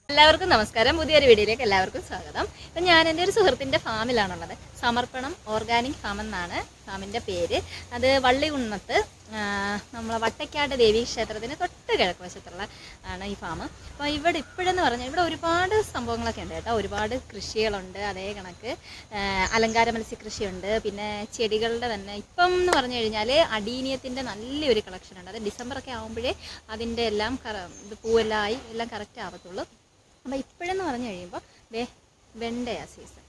എല്ലാവർക്കും നമസ്കാരം പുതിയൊരു വീഡിയോയിലേക്ക് എല്ലാവർക്കും സ്വാഗതം ഇപ്പം ഞാൻ എൻ്റെ ഒരു സുഹൃത്തിൻ്റെ ഫാമിലാണുള്ളത് സമർപ്പണം ഓർഗാനിക് ഫാം എന്നാണ് ഫാമിൻ്റെ പേര് അത് വള്ളികുന്നത്ത് ആ, നമ്മളെ വട്ടക്കാട് ദേവീ ക്ഷേത്രത്തിന് തൊട്ട് കിഴക്ക് വശത്തുള്ള ആണ് ഈ ഫാം അപ്പോൾ ഇവിടെ ഇപ്പോഴെന്ന് പറഞ്ഞാൽ ഇവിടെ ഒരുപാട് സംഭവങ്ങളൊക്കെ ഉണ്ട് കേട്ടോ ഒരുപാട് കൃഷികളുണ്ട് അതേ കണക്ക് ആ, അലങ്കാര മത്സ്യകൃഷിയുണ്ട് പിന്നെ ചെടികളുടെ തന്നെ ഇപ്പം എന്ന് പറഞ്ഞു കഴിഞ്ഞാൽ അടീനിയത്തിൻ്റെ നല്ലൊരു കളക്ഷൻ ഉണ്ട് അത് ഡിസംബറൊക്കെ ആകുമ്പോഴേ അതിൻ്റെ എല്ലാം കറ ഇത് പൂവെല്ലാം ആയി എല്ലാം കറക്റ്റ് ആവത്തുള്ളൂ അപ്പോൾ ഇപ്പോഴെന്ന് പറഞ്ഞു കഴിയുമ്പോൾ ദേ വെണ്ടയാ സീസൺ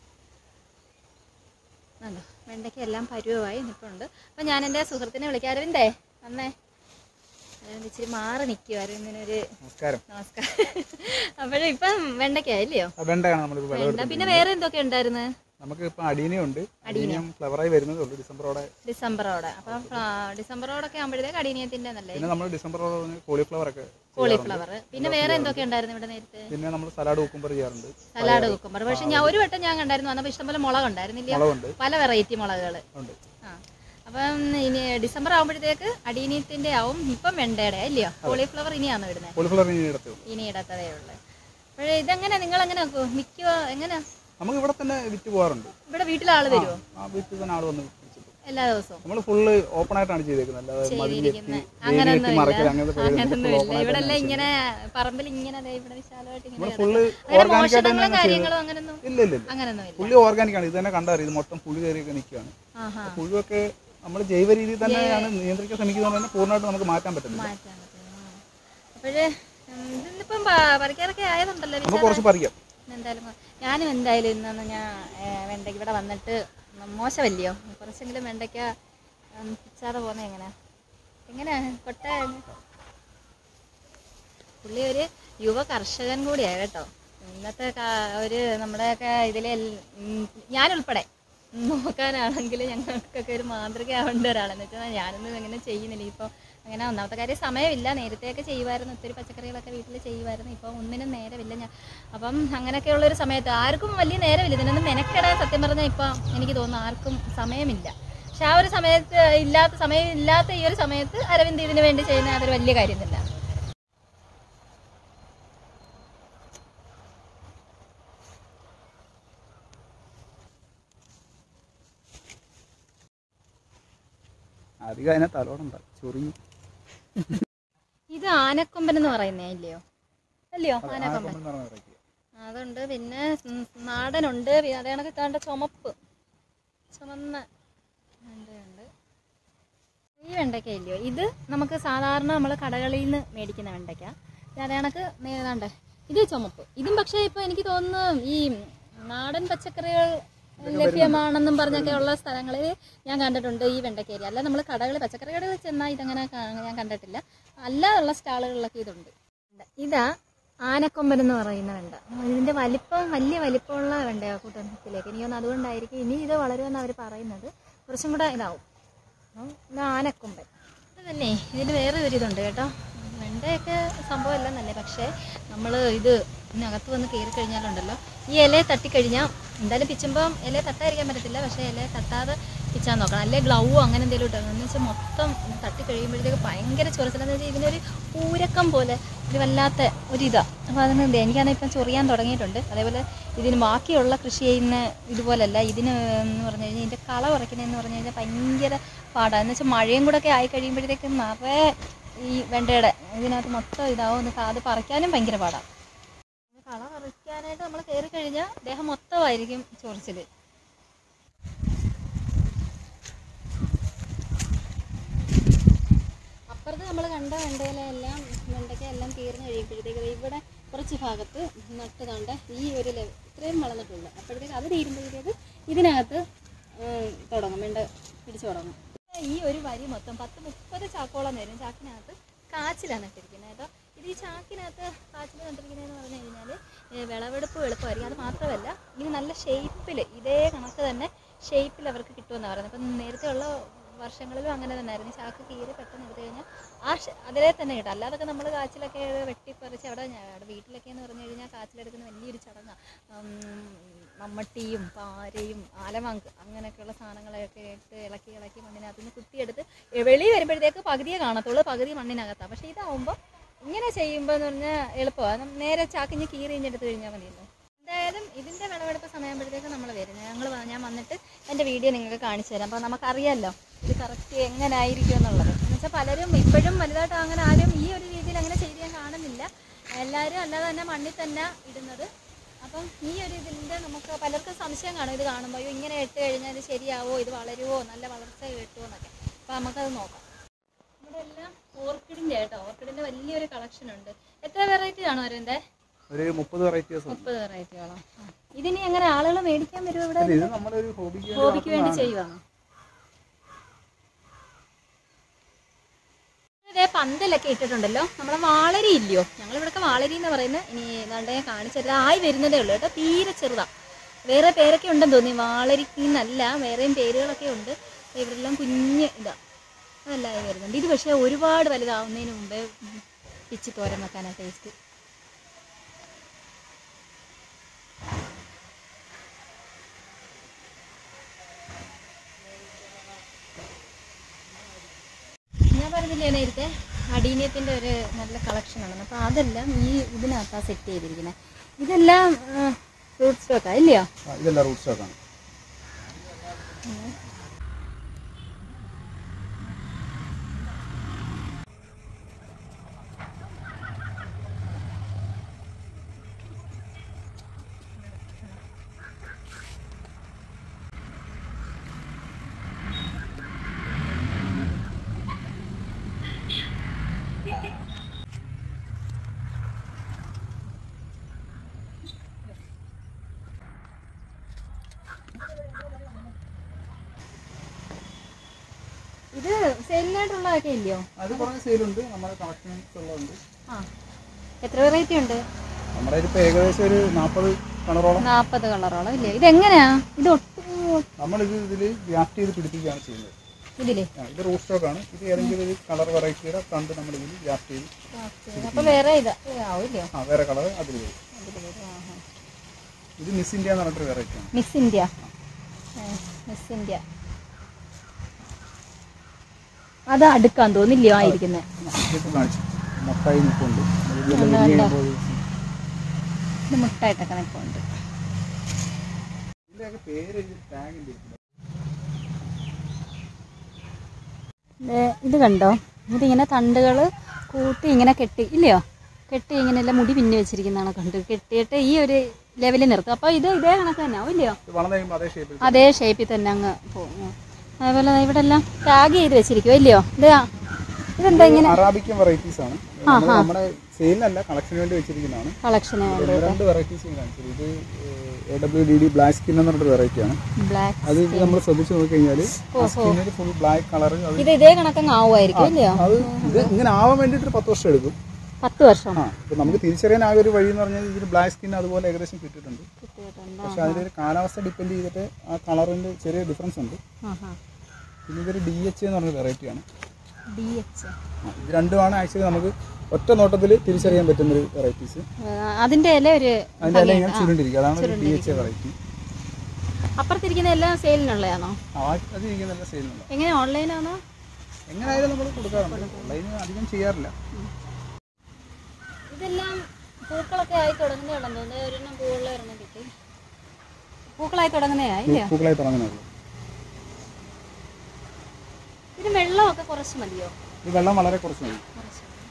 ആണോ വെണ്ടയ്ക്ക് എല്ലാം പരുവമായി നിൽപ്പുണ്ട് അപ്പം ഞാൻ എൻ്റെ സുഹൃത്തിനെ വിളിക്കാം അരവിന്ദേ വന്നേ അരവിന്ദ് ഇച്ചിരി മാറി നിൽക്കുമായിരുന്നു ഇങ്ങനൊരു നമസ്കാരം നമസ്കാരം അപ്പോഴും ഇപ്പം വെണ്ടയ്ക്കായില്ലയോ ആ, വെണ്ടയാണ് നമ്മളിപ്പോൾ വെണ്ട വിളവെടുക്കുന്നത് പിന്നെ വേറെ എന്തൊക്കെ ഉണ്ടായിരുന്നു നമുക്ക് ഇപ്പം അടീനിയം ഉണ്ട് അടീനിയം ഫ്ലവറായി വരുന്നതേ ഉള്ളൂ ഡിസംബറോടെ ഡിസംബറോടെ അപ്പം ആ, ഡിസംബറോടൊക്കെ ആകുമ്പോഴത്തേക്ക് അടീനിയത്തിൻ്റെ നല്ലേ പിന്നെ നമ്മൾ ഡിസംബറോടെ കോളിഫ്ലവർ ഒക്കെ കോളിഫ്ലവർ പിന്നെ വേറെ എന്തൊക്കെ ഉണ്ടായിരുന്നു ഇവിടെ നേരത്തെ പിന്നെ നമ്മൾ സലാഡ് കുക്കുംബർ ചെയ്യാറുണ്ട് സലാഡ് കുക്കുമ്പർ പക്ഷെ ഞാൻ ഒരു വട്ടം ഞാൻ കണ്ടായിരുന്നു വന്നപ്പോൾ ഇഷ്ടംപോലെ മുളക് ഉണ്ടായിരുന്നില്ല മുളകുണ്ട് പല വെറൈറ്റി മുളകുകൾ ഉണ്ട് ആ അപ്പം ഇനി ഡിസംബർ ആകുമ്പോഴത്തേക്ക് അടീനിയത്തിന്റെ ആവും ഇപ്പം വെണ്ടയുടെ അല്ലയോ കോളിഫ്ലവർ ഇനിയാണോ ഇടുന്നത് കോളിഫ്ലവർ ഇനി ഇടത്തേ ഉള്ളൂ ഇനി ഇടത്തതേ ഉള്ളു അപ്പോഴേ ഇതെങ്ങനെ നിങ്ങൾ എങ്ങനെ നിൽക്കുവോ എങ്ങനെ നമുക്ക് ഇവിടെ തന്നെ വിറ്റ് പോകാറുണ്ട് ഇവിടെ വീട്ടിലെ ആള് വരുമോ ആ വീട്ടിൽ തന്നെ ആൾ വന്ന് പിടിച്ചിട്ട് എല്ലാ ദിവസവും നമ്മൾ ഫുള്ള് ഓപ്പൺ ആയിട്ടാണ് ചെയ്തേക്കുന്നത് അല്ലാതെ മതിൽ വെട്ടി ചെയ്തിരിക്കുന്നെ. വേലി അങ്ങനൊന്നും വെട്ടി ഇല്ല. മറക്കൽ അങ്ങനത്തെ പരിപാടി അങ്ങനൊന്നും ഓപ്പൺ ഇല്ല ഇവിടെ എല്ലാം ആയിട്ട് ഇങ്ങനെ പറമ്പിൽ ഇങ്ങനെ ദേ ഇവിടെ വിശാലമായിട്ട് ഇങ്ങനെ നമ്മൾ കിടക്കും. ഫുള്ള് അങ്ങനെ ഓർഗാനിക് ആയിട്ട് മോഷണങ്ങളും തന്നെയാണ് കാര്യങ്ങളും ചെയ്യുന്നത് അങ്ങനൊന്നും ഇല്ല ഇല്ല ഇല്ല അങ്ങനൊന്നും ഇല്ല പുള്ളി ഓർഗാനിക് ആണ് ഇത് തന്നെ കണ്ടറിയാം ഇത് മൊത്തം പുഴു കയറിയൊക്കെ നിൽക്കുകയാണ് ആഹാ പുഴുവൊക്കെ നമ്മൾ ജൈവ രീതിയിൽ തന്നെയാണ് നിയന്ത്രിക്കാൻ ശ്രമിക്കുന്നത് തന്നെ പൂർണ്ണമായിട്ട് നമുക്ക് മാറ്റാൻ പറ്റുന്നില്ല മാറ്റാൻ പറ്റും അപ്പോഴേ ഇതിന്നിപ്പം പ- പറിക്കാറൊക്കെ ആയതുണ്ടല്ലോ നമുക്ക് വിശാലം. കുറച്ച് പറിക്കാം എന്തായാലും കൊ- ഞാനും എന്തായാലും ഇന്നൊന്ന് ഞാൻ ഏ, വെണ്ടയ്ക്ക് ഇവിടെ വന്നിട്ട് മോശമല്ലയോ കുറച്ചെങ്കിലും വെണ്ടയ്ക്ക ഉം, പിച്ചാതെ പോകുന്നത് എങ്ങനെ എങ്ങനെയാ കൊട്ട പുള്ളി ഒരു യുവ കർഷകൻ കൂടിയാണ് കേട്ടോ ഇന്നത്തെ കാ- ഒരു നമ്മുടെയൊക്കെ ഇതിലെ ഞാനുൾപ്പെടെ നോക്കാനാണെങ്കിൽ ഞങ്ങൾക്കൊക്കെ ഒരു മാതൃകയാവേണ്ട ഒരാളെന്ന് വെച്ചാൽ ഞാനൊന്നും അങ്ങനെ ചെയ്യുന്നില്ല ഇപ്പോൾ അങ്ങനെ ഒന്നാമത്തെ കാര്യം സമയമില്ല നേരത്തെയൊക്കെ ചെയ്യുമായിരുന്നു ഒത്തിരി പച്ചക്കറികളൊക്കെ വീട്ടിൽ ചെയ്യുമായിരുന്നു ഇപ്പോൾ ഒന്നിനും നേരമില്ല ഞാൻ അപ്പം അങ്ങനെയൊക്കെയുള്ള ഒരു സമയത്ത് ആർക്കും വലിയ നേരമില്ല ഇതിനൊന്നും മെനക്കെടാൻ സത്യം പറഞ്ഞാൽ ഇപ്പം എനിക്ക് തോന്നുന്നു ആർക്കും സമയമില്ല പക്ഷെ ആ ഒരു സമയത്ത് ഇല്ലാത്ത സമയം ഇല്ലാത്ത ഈ ഒരു സമയത്ത് അരവിന്ദ് ഇതിന് വേണ്ടി ചെയ്യുന്ന അതൊരു വലിയ കാര്യം തന്നെ അധികം അതിനെ തലോടണ്ട ചൊറിയും ഇത് ആനക്കൊമ്പൻ എന്ന് പറയുന്നേ ഇല്ലയോ അല്ലയോ ആനക്കൊമ്പൻ ആനക്കൊമ്പൻ എന്ന് പറഞ്ഞ variety. അതുണ്ട് പിന്നെ ഉം നാടനുണ്ട് പിന്നെ അതേ കണക്ക് കണ്ട ചുമപ്പ് ചുമന്ന വെണ്ടയുണ്ട് ഈ വെണ്ടയ്ക്ക ഇല്ലയോ ഇത് നമുക്ക് സാധാരണ നമ്മൾ കടകളിൽ നിന്ന് മേടിക്കുന്ന വെണ്ടയ്ക്ക ഇത് അതേ കണക്ക് നേതാണ്ട് ഇത് ചുമപ്പ് ഇതും പക്ഷേ ഇപ്പോൾ എനിക്ക് തോന്നുന്നു ഈ നാടൻ പച്ചക്കറികൾ ലഭ്യമാണെന്നും പറഞ്ഞൊക്കെ ഉള്ള സ്ഥലങ്ങളിൽ ഞാൻ കണ്ടിട്ടുണ്ട് ഈ വെണ്ടയ്ക്ക അല്ല നമ്മൾ കടകളിൽ പച്ചക്കറി കടകളിൽ ചെന്നാൽ ഇതങ്ങനെ കാ- ഞാൻ കണ്ടിട്ടില്ല അല്ലാതുള്ള സ്റ്റാളുകളിലൊക്കെ ഇതുണ്ട് ഇതാ ആനക്കൊമ്പൻ എന്ന് പറയുന്ന വെണ്ട ഇതിന്റെ വലിപ്പം വലിയ വലിപ്പമുള്ള വെണ്ടയോ കൂട്ടത്തിലേക്ക് എനിക്ക് തോന്നുന്നു അതുകൊണ്ടായിരിക്കും ഇനി ഇത് വളരുമെന്ന് അവർ പറയുന്നത് കുറച്ചും കൂടെ ഇതാവും അപ്പം ഇത് ആനക്കൊമ്പൻ ഇത് തന്നെ ഇതിന് വേറെ ഒരു ഇതുണ്ട് കേട്ടോ വെണ്ടയൊക്കെ സംഭവം എല്ലാം തന്നെ പക്ഷേ നമ്മൾ ഇത് ഇതിനകത്ത് വന്ന് കയറി കഴിഞ്ഞാലുണ്ടല്ലോ ഈ ഇലയെ തട്ടിക്കഴിഞ്ഞാൽ എന്തായാലും പിച്ചുമ്പം ഇലയെ തട്ടാതിരിക്കാൻ പറ്റത്തില്ല പക്ഷേ ഇലയെ തട്ടാതെ പിച്ചാൻ നോക്കണം അല്ലെ ഗ്ലൗവോ അങ്ങനെ എന്തെങ്കിലും ഇട്ടോ എന്ന് വെച്ചാൽ മൊത്തം ഇത് തട്ടി കഴിയുമ്പോഴത്തേക്ക് ഭയങ്കര ചൊറിച്ചിലെന്ന് വെച്ചാൽ ഇതിനൊരു പൂരക്കം പോലെ ഒരു വല്ലാത്ത ഒരിതാ അപ്പോൾ അതിന് ദേ എനിക്കാണെങ്കിൽ ഇപ്പം ചൊറിയാൻ തുടങ്ങിയിട്ടുണ്ട് അതേപോലെ ഇതിന് ബാക്കിയുള്ള കൃഷി ചെയ്യുന്ന ഇതുപോലല്ല ഇതിന് എന്ന് പറഞ്ഞു കഴിഞ്ഞാൽ ഇതിൻ്റെ കള കുറയ്ക്കുന്നതെന്ന് പറഞ്ഞു കഴിഞ്ഞാൽ ഭയങ്കര പാടാണ് എന്ന് വെച്ചാൽ മഴയും കൂടെ ഒക്കെ ആയി കഴിയുമ്പോഴത്തേക്ക് നിറയെ ഈ വെണ്ടയുടെ ഇതിനകത്ത് മൊത്തം ഇതാവും അത് പറിക്കാനും ഭയങ്കര പാടാണ് കള പറിക്കാനായിട്ട് നമ്മൾ കയറി കഴിഞ്ഞാൽ ദേഹം മൊത്തമായിരിക്കും ചൊറിച്ചിൽ അപ്പുറത്ത് നമ്മൾ കണ്ട വെണ്ടയിലെല്ലാം വെണ്ടയ്ക്ക എല്ലാം തീർന്നു കഴിയുമ്പോഴത്തേക്ക് ദേ ഇവിടെ കുറച്ച് ഭാഗത്ത് നട്ട് കണ്ട ഈ ഒരു ലെവൽ ഇത്രയും വളർന്നിട്ടുണ്ട് അപ്പോഴത്തേക്ക് അത് തീരുമ്പോഴത്തേക്ക് ഇതിനകത്ത് ഉം, തുടങ്ങും വെണ്ട പിടിച്ചു തുടങ്ങും ഈ ഒരു വരി മൊത്തം പത്ത് മുപ്പത് ചാക്കോളം വരും ചാക്കിനകത്ത് കാച്ചിലാണ് നട്ടിരിക്കുന്നത് കേട്ടോ ഇത് ഈ ചാക്കിനകത്ത് കാച്ചിൽ നട്ടിരിക്കുന്നതെന്ന് പറഞ്ഞു കഴിഞ്ഞാൽ വിളവെടുപ്പ് എളുപ്പമായിരിക്കും അത് മാത്രമല്ല ഇത് നല്ല ഷേപ്പിൽ ഇതേ കണക്ക് തന്നെ ഷേപ്പിൽ അവർക്ക് കിട്ടുമെന്നാണ് പറയുന്നത് അപ്പം നേരത്തെ ഉള്ള വർഷങ്ങളിലും അങ്ങനെ തന്നെയായിരുന്നു ചാക്ക് കീറി പെട്ടെന്ന് എടുത്തു കഴിഞ്ഞാൽ ആ ഷ- അതിലെ തന്നെ കിട്ടും അല്ലാതൊക്കെ നമ്മൾ കാച്ചിലൊക്കെ വെട്ടിപ്പറിച്ച് അവിടെ ഞ- അവിടെ വീട്ടിലൊക്കെ എന്ന് പറഞ്ഞു കഴിഞ്ഞാൽ കാച്ചിലെടുക്കുന്ന വലിയൊരു ചടങ്ങാണ് മമ്മട്ടിയും പാരയും ആലമാങ്ക് അങ്ങനെയൊക്കെയുള്ള സാധനങ്ങളൊക്കെ ഇട്ട് ഇളക്കി ഇളക്കി മണ്ണിനകത്ത് നിന്ന് കുത്തിയെടുത്ത് വെളി വരുമ്പോഴത്തേക്ക് പകുതിയെ കാണത്തുള്ളൂ പകുതി മണ്ണിനകത്താണ് പക്ഷേ ഇതാവുമ്പോൾ ഇങ്ങനെ ചെയ്യുമ്പോൾ എന്ന് പറഞ്ഞാൽ എളുപ്പമാണ് നേരെ ചാക്കിഞ്ഞ് കീറി ഇഞ്ഞെടുത്ത് കഴിഞ്ഞാൽ മതിയല്ലോ എന്തായാലും ഇതിൻ്റെ വിളവെടുപ്പ് സമയമാകുമ്പോഴത്തേക്ക് നമ്മൾ വരുന്നത് ഞങ്ങൾ ഞാൻ വന്നിട്ട് എൻ്റെ വീഡിയോ നിങ്ങൾക്ക് കാണിച്ചു തരാം അപ്പോൾ നമുക്കറിയാമല്ലോ ഇത് കറക്റ്റ് എങ്ങനെ ആയിരിക്കും എന്നുള്ളത് എന്ന് വെച്ചാൽ പലരും ഇപ്പോഴും വലുതായിട്ട് അങ്ങനെ ആരും ഈ ഒരു രീതിയിൽ അങ്ങനെ ചെയ്ത് ഞാൻ കാണുന്നില്ല എല്ലാവരും അല്ലാതെ തന്നെ മണ്ണിൽ തന്നെ ഇടുന്നത് അപ്പം ഈ ഒരു ഇതിൻ്റെ നമുക്ക് പലർക്കും സംശയം കാണും ഇത് കാണുമ്പോൾ അയ്യോ ഇങ്ങനെ ഇട്ട് കഴിഞ്ഞാൽ ഇത് ശരിയാവോ ഇത് വളരുമോ നല്ല വളർച്ച കിട്ടുമോ എന്നൊക്കെ അപ്പോൾ നമുക്കത് നോക്കാം ഇവിടെ എല്ലാം ഓർക്കിഡിൻ്റെ കേട്ടോ ഓർക്കിഡിൻ്റെ വലിയൊരു കളക്ഷൻ ഉണ്ട് എത്ര വെറൈറ്റി ആണോ അതിൻ്റെ ഒരു മുപ്പത് വെറൈറ്റീസ് ഉണ്ട് മുപ്പത് വെറൈറ്റിയോളം ഇതിനി എങ്ങനെ ആളുകൾ മേടിക്കാൻ വരും ഇവിടെ അല്ല, ഇത് നമ്മളൊരു ഹോബിക്ക് ഹോബിക്ക് വേണ്ടി ചെയ്യുവാണോ ഇതേ പന്തലൊക്കെ ഇട്ടിട്ടുണ്ടല്ലോ നമ്മളെ വാളരി ഇല്ലയോ ഞങ്ങൾ ഇവിടെയൊക്കെ വാളരി എന്ന് പറയുന്നത് ഇനി ഏതാണ്ട് ഞാൻ കാണിച്ചത് ആയി വരുന്നതേ ഉള്ളൂ കേട്ടോ തീരെ ചെറുതാ വേറെ പേരൊക്കെ ഉണ്ടെന്ന് തോന്നി വാളരിക്ക് എന്നല്ല വേറെയും പേരുകളൊക്കെ ഉണ്ട് ഇവിടെല്ലാം കുഞ്ഞ് ഇതാ അതെല്ലാം വരുന്നുണ്ട് ഇത് പക്ഷേ ഒരുപാട് വലുതാവുന്നതിന് മുമ്പേ പിച്ചി തോരൻ വെക്കാനാണ് ടേസ്റ്റ് ഞാൻ പറഞ്ഞില്ലേ നേരത്തെ അടീനിയത്തിൻ്റെ ഒരു നല്ല കളക്ഷൻ ആണെന്ന് അപ്പോൾ അതെല്ലാം ഈ ഇതിനകത്താണ് സെറ്റ് ചെയ്തിരിക്കുന്നത് ഇതെല്ലാം ഫ്രൂട്ട് സ്റ്റോക്കാണ് ഇല്ലയോ ആ, ഇതെല്ലാം റൂട്ട് സ്റ്റോക്കാണ് ഇത് സെയിലിനായിട്ടുള്ളതൊക്കെ ഇല്ലയോ അത് കുറേ സെയിലുണ്ട് നമ്മുടെ കളക്ഷൻസ് ഉള്ളതുണ്ട് ആ എത്ര വെറൈറ്റി ഉണ്ട് നമ്മുടെ ഇപ്പോൾ ഏകദേശം ഒരു നാൽപ്പത് കളറോളം നാൽപ്പത് കളറോളം ഇല്ലേ ഇതെങ്ങനെയാ ഇത് ഒട്ടും നമ്മളിത് ഇതിൽ ഗ്രാഫ്റ്റ് ചെയ്ത് പിടിപ്പിക്കുകയാണ് ചെയ്യുന്നത് ഇതില്ലേ ആ, ഇത് റൂട്ട് സ്റ്റോക്കാണ് ഇത് ഏതെങ്കിലും ഒരു കളർ വെറൈറ്റിയുടെ കണ്ട് നമ്മൾ ഇതിൽ ഗ്രാഫ്റ്റ് ചെയ്ത് അപ്പോൾ വേറെ ഇതാ ആവില്ലയോ ആ വേറെ കളർ അതിൽ വരും അതിൽ വരും ആഹാ ഇത് മിസ് ഇന്ത്യ എന്ന് പറഞ്ഞിട്ടൊരു വെറൈറ്റിയാണ് മിസ് ഇന്ത്യ മിസ് ഇന്ത്യ അത് അടുക്കാൻ തോന്നില്ലയോ ആയിരിക്കുന്നത് ഇതിപ്പോൾ കാണിച്ചു മൊട്ടായി നിൽപ്പുണ്ട് ഇതെല്ലാം വിരിഞ്ഞ് കഴിയുമ്പോൾ ഇത് മുട്ടായിട്ടൊക്കെ നിൽക്കുന്നുണ്ട് ഇതിൻ്റെയൊക്കെ പേര് ഇത് ടാഗിൻ്റെ ഇത് കണ്ടോ ഇതിങ്ങനെ തണ്ടുകൾ കൂട്ടി ഇങ്ങനെ കെട്ടി ഇല്ലയോ കെട്ടി ഇങ്ങനെയെല്ലാം മുടി പിന്നി വെച്ചിരിക്കുന്നതാണ് കണ്ട് കെട്ടിയിട്ട് ഈ ഒരു ലെവലിൽ നിർത്തും അപ്പോൾ ഇത് ഇതേ കണക്ക് തന്നെ ആവും ഇല്ലയോ ഇത് വളർന്നു കഴിയുമ്പോൾ അതേ ഷേപ്പിൽ അതേ ഷേപ്പിൽ തന്നെ അങ്ങ് പോകും അതേപോലെ ദാ ഇവിടെ എല്ലാം ടാഗ് ചെയ്ത് വെച്ചിരിക്കും ഇല്ലയോ ഇത് ഇതെന്താ ഇങ്ങനെ അറാബിക്കൻ വെറൈറ്റീസ് ആണ് നമ്മള് നമ്മുടെ സെയിലിനല്ല കളക്ഷന് വേണ്ടി വെച്ചിരിക്കുന്നതാണ് കളക്ഷന് ഒന്ന് രണ്ട് വെറൈറ്റീസ് കാണിച്ചത് ഇത് A W D D black skin എന്ന് പറഞ്ഞൊരു വെറൈറ്റിയാണ് ബ്ലാക്ക് അത് നമ്മൾ ശ്രദ്ധിച്ച് നോക്കിക്കഴിഞ്ഞാൽ സ്കിന്നിൽ ഫുൾ ബ്ലാക്ക് കളർ അത് ഇത് ഇതേ കണക്കങ്ങ് ആവുമായിരിക്കും ഇല്ലയോ അത് ഇത് ഇങ്ങനെ ആവാൻ വേണ്ടിയിട്ട് ഒരു പത്ത് വർഷം എടുക്കും പത്ത് വർഷം ആ ഇപ്പം നമുക്ക് തിരിച്ചറിയാൻ ആകെ ഒരു വഴി എന്ന് പറഞ്ഞാൽ ഇതിന് ബ്ലാക്ക് സ്കിൻ അതുപോലെ ഏകദേശം കിട്ടിയിട്ടുണ്ട് കിട്ടിയിട്ടുണ്ട് പക്ഷെ അതിൻ്റെ ഒരു കാലാവസ്ഥ ഡിപ്പെൻഡ് ചെയ്തിട്ട് ആ കളറിൻ്റെ ചെറിയ ഡിഫറൻസ് ഉണ്ട് ആഹാ പിന്നെ ഇതൊരു ഡി എച്ച് എന്ന് പറഞ്ഞ വെറൈറ്റിയാണ് ഡി എച്ച് ഇത് രണ്ടുമാണ് ആക്ച്വലി നമുക്ക് ഒറ്റ നോട്ടത്തിൽ തിരിച്ചറിയാൻ പറ്റുന്ന ഒരു വെറൈറ്റീസ് അതിന്റെ ഇല ഒരു അതിൻ്റെ എല്ലാം ഇങ്ങനെ ചുരുണ്ടിരിക്കുക അതാണ് ഒരു ഡി എച്ച് വെറൈറ്റി അപ്പുറത്തിരിക്കുന്ന എല്ലാം സെയിലിനുള്ളതാണോ ആ അത് ഇരിക്കുന്നല്ല സെയിലുണ്ട് എങ്ങനെ ഓൺലൈനാണോ എങ്ങനെയായാലും നമ്മൾ കൊടുക്കാറുണ്ട് ഓൺലൈന് അധികം ചെയ്യാറില്ല ഇതെല്ലാം പൂക്കളൊക്കെ ആയി തുടങ്ങുന്നേ ഉള്ളൂ തോന്നുന്നു ഒരെണ്ണം പൂവുള്ള ഒരെണ്ണം കിട്ടി പൂക്കളായി തുടങ്ങുന്നേ ആയില്ലേ പൂക്കളായി തുടങ്ങുന്നുള്ളൂ ഇത് വെള്ളമൊക്കെ കുറച്ച് മതിയോ ഇത് വെള്ളം വളരെ കുറച്ച് മതി കുറച്ച് മതി.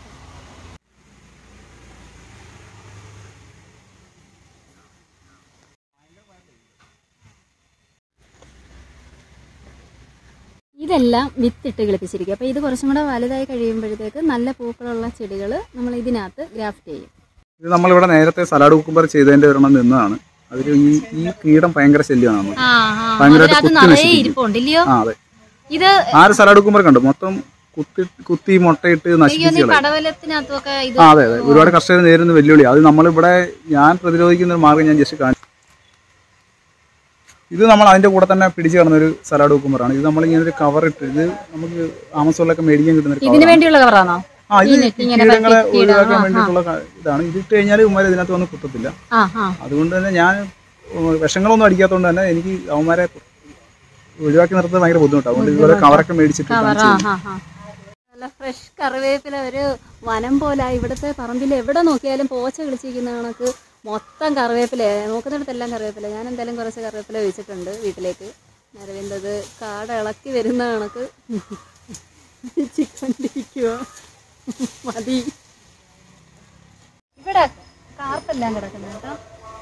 ഇതെല്ലാം വിത്തിട്ട് കിളിപ്പിച്ചിരിക്കും അപ്പോൾ ഇത് കുറച്ചും കൂടെ വലുതായി കഴിയുമ്പോഴത്തേക്ക് നല്ല പൂക്കളുള്ള ചെടികൾ നമ്മൾ ഇതിനകത്ത് ഗ്രാഫ്റ്റ് ചെയ്യും ഇത് നമ്മളിവിടെ നേരത്തെ സലാഡ് കുക്കുംബർ ചെയ്തതിന്റെ ഒരെണ്ണം നിന്നതാണ് അതിൽ ഈ ഈ കീടം ഭയങ്കര ശല്യമാണ് നമുക്ക് ആ ആ ഭയങ്കരമായിട്ട് അതിനകത്ത് കുത്തി നിറയെ നശിപ്പിക്കും. ഇരിപ്പുണ്ടില്ലയോ ആ അതെ ഇത് ആര് സലാഡ് കുക്കുംബർ കണ്ടു മൊത്തം കുത്തി കുത്തി മുട്ടയിട്ട് എനിക്ക് നശിപ്പിച്ച് തോന്നുന്നു ഈ കളയും പടവലത്തിനകത്തൊക്കെ ഇത് ആ അതെ അതെ ഒരുപാട് കർഷകർ നേരിടുന്ന വെല്ലുവിളി അത് നമ്മളിവിടെ ഞാൻ പ്രതിരോധിക്കുന്ന ഒരു മാർഗ്ഗം ഞാൻ ജസ്റ്റ് കാണിച്ചു ഇത് നമ്മൾ അതിന്റെ കൂടെ തന്നെ പിടിച്ചു കിടന്നൊരു സലാഡ് കുക്കുംബറാണ് ഇത് നമ്മളിങ്ങനെ ഒരു കവർ ഇട്ട് ഇത് നമുക്ക് ആമസോണിലൊക്കെ മേടിക്കാൻ കിട്ടുന്ന ഒരു ഇതിന് കവറാണ് വേണ്ടിയുള്ള കവറാണോ ആ ഇത് ഈ നെറ്റ് ഇങ്ങനെ കീടങ്ങളെ പറ്റി കീടം, ഒഴിവാക്കാൻ ആ, വേണ്ടിയിട്ടുള്ള ക- ഇതാണ് ഇത് ഇട്ട് കഴിഞ്ഞാൽ ഉമ്മാരെ ഇതിനകത്ത് വന്ന് കുത്തത്തില്ല ആ ആ അതുകൊണ്ട് തന്നെ ഞാൻ ഉം, വിഷങ്ങളൊന്നും അടിക്കാത്തതുകൊണ്ട് തന്നെ എനിക്ക് അവന്മാരെ ഒഴിവാക്കി നിർത്തുന്നത് ഭയങ്കര ബുദ്ധിമുട്ടാണ് അതുകൊണ്ട് ഇതുപോലെ കവറൊക്കെ മേടിച്ചിട്ട് കവർ ആ ആ ആ നല്ല ഫ്രഷ് കറിവേപ്പില ഒരു വനം പോലെ ഇവിടുത്തെ പറമ്പിൽ എവിടെ നോക്കിയാലും പോച്ച കിളിച്ചിരിക്കുന്ന കണക്ക് മൊത്തം കറിവേപ്പില നോക്കുന്നിടത്തെല്ലാം കറിവേപ്പില ഞാൻ എന്തായാലും കുറച്ച് കറിവേപ്പില ഒഴിച്ചിട്ടുണ്ട് വീട്ടിലേക്ക് അരവിന്ദത് കാട ഇളക്കി വരുന്ന കണക്ക് ചിക്കൊണ്ടിരിക്കുക മതി ഇവിടെ കാർപ്പെല്ലാം കിടക്കുന്നത് കേട്ടോ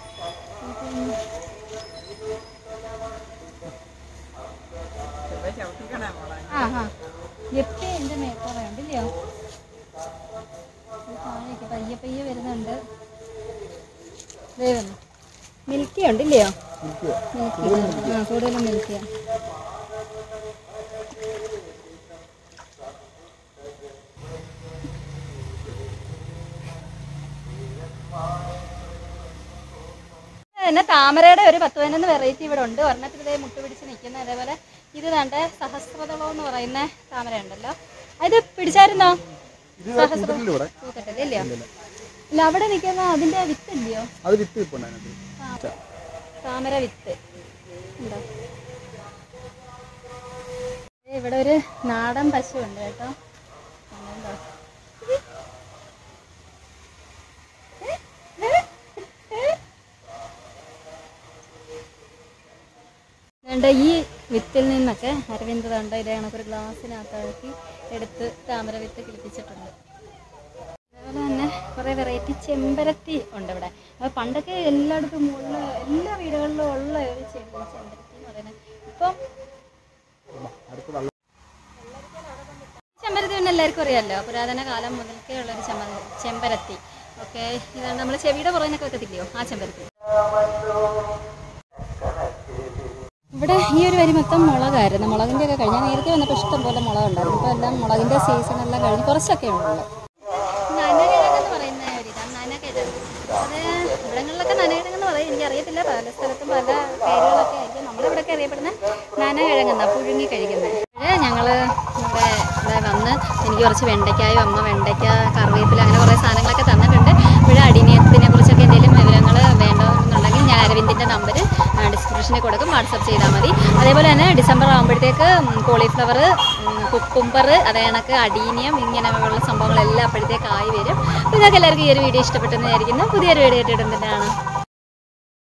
ആ ആ എപ്പി എൻ്റെ മേക്കോറ ഉണ്ടല്ലയോ ഇത് താഴേക്ക് പയ്യെ പയ്യെ വരുന്നുണ്ട് ദേ വന്നു മിൽക്കി ഉണ്ടല്ലയോ മിൽക്കി ആ കൂടുതലും മിൽക്കിയാ പിന്നെ താമരയുടെ ഒരു പത്ത് പതിനൊന്ന് വെറൈറ്റി ഇവിടെ ഉണ്ട് ഒരെണ്ണത്തിൽ ഇതേ മുട്ട് പിടിച്ച് നിൽക്കുന്ന അതേപോലെ ഇത് കണ്ട സഹസ്രതളം എന്ന് പറയുന്ന താമര ഉണ്ടല്ലോ അത് പിടിച്ചായിരുന്നോ സഹസ്ര പൂത്തിട്ടില്ല ഇല്ലയോ ഇല്ല അവിടെ നിൽക്കുന്ന അതിന്റെ വിത്ത് ഇല്ലയോ അത് വിത്ത് ഇപ്പൊ അതിനകത്ത് താമര വിത്ത് ഉണ്ടോ ദേ ഇവിടെ ഒരു നാടൻ പശു ഉണ്ട് കേട്ടോ ഉണ്ടോ? വേണ്ട ഈ വിത്തിൽ നിന്നൊക്കെ അരവിന്ദ് കണ്ട ഇതേ കണക്കൊരു ഗ്ലാസ്സിനകത്താക്കി എടുത്ത് താമര വിത്ത് കിളിപ്പിച്ചിട്ടുണ്ട് അതുപോലെ തന്നെ കുറേ വെറൈറ്റി ചെമ്പരത്തി ഉണ്ട് ഇവിടെ അത് പണ്ടൊക്കെ എല്ലായിടത്തും ഉള്ള എല്ലാ വീടുകളിലും ഉള്ള ഒരു ചെടി ചെമ്പരത്തി എന്ന് പറയുന്നത് ഇപ്പം ചെമ്പരത്തി പിന്നെ എല്ലാവർക്കും അറിയാമല്ലോ പുരാതന കാലം മുതൽക്കേ ഉള്ളൊരു ചെമ്പ ചെമ്പരത്തി ഓക്കെ ഇതാണ് നമ്മൾ ചെവിയുടെ പുറകിനൊക്കെ വെക്കത്തില്ലയോ ആ ചെമ്പരത്തി ഇവിടെ ഈ ഒരു വരി മൊത്തം മുളകായിരുന്നു മുളകിൻ്റെ ഒക്കെ കഴിഞ്ഞാൽ നേരത്തെ വന്നപ്പോൾ ഇഷ്ടം പോലെ മുളകുണ്ടായിരുന്നു ഇപ്പോൾ എല്ലാം മുളകിൻ്റെ സീസൺ എല്ലാം കഴിഞ്ഞ് കുറച്ചൊക്കെ ഉള്ളൂ നനകിഴങ്ങെന്ന് പറയുന്ന ഒരു ഇതാണ് നനകിഴങ്ങ് അത് ഇവിടങ്ങളിലൊക്കെ നനകിഴങ്ങെന്ന് പറയും എനിക്കറിയത്തില്ല പല സ്ഥലത്തും പല പേരുകളൊക്കെ ആയിരിക്കും നമ്മളിവിടെയൊക്കെ അറിയപ്പെടുന്ന നനകിഴങ്ങെന്നാണ് പുഴുങ്ങി കഴിക്കുന്നത് ഞങ്ങൾ ഇവിടെ ഇവിടെ വന്ന് എനിക്ക് കുറച്ച് വെണ്ടയ്ക്കായും അമ്മ വെണ്ടയ്ക്ക കറിവേപ്പില അങ്ങനെ കുറേ സാധനങ്ങളൊക്കെ തന്നിട്ടുണ്ട് ഇവിടെ അടിനിയത്തിനെ കുറിച്ചൊക്കെ എന്തെങ്കിലും വിവരങ്ങൾ വേണമെന്നുണ്ടെങ്കിൽ ഞാൻ അരവിന്ദിൻ്റെ നമ്പർ ഡിസ്ക്രിപ്ഷനിൽ കൊടുക്കും വാട്സപ്പ് ചെയ്താൽ മതി അതേപോലെ തന്നെ ഡിസംബർ ആകുമ്പോഴത്തേക്ക് കോളിഫ്ലവർ കുക്കുംബർ അതേ കണക്ക് അടീനിയം ഇങ്ങനെയുള്ള സംഭവങ്ങളെല്ലാം അപ്പോഴത്തേക്ക് ആയി വരും അപ്പോൾ നിങ്ങൾക്ക് എല്ലാവർക്കും ഈ ഒരു വീഡിയോ ഇഷ്ടപ്പെട്ടെന്ന് വിചാരിക്കുന്നു പുതിയൊരു വീഡിയോ ആയിട്ട് ഇടുന്നതാണ്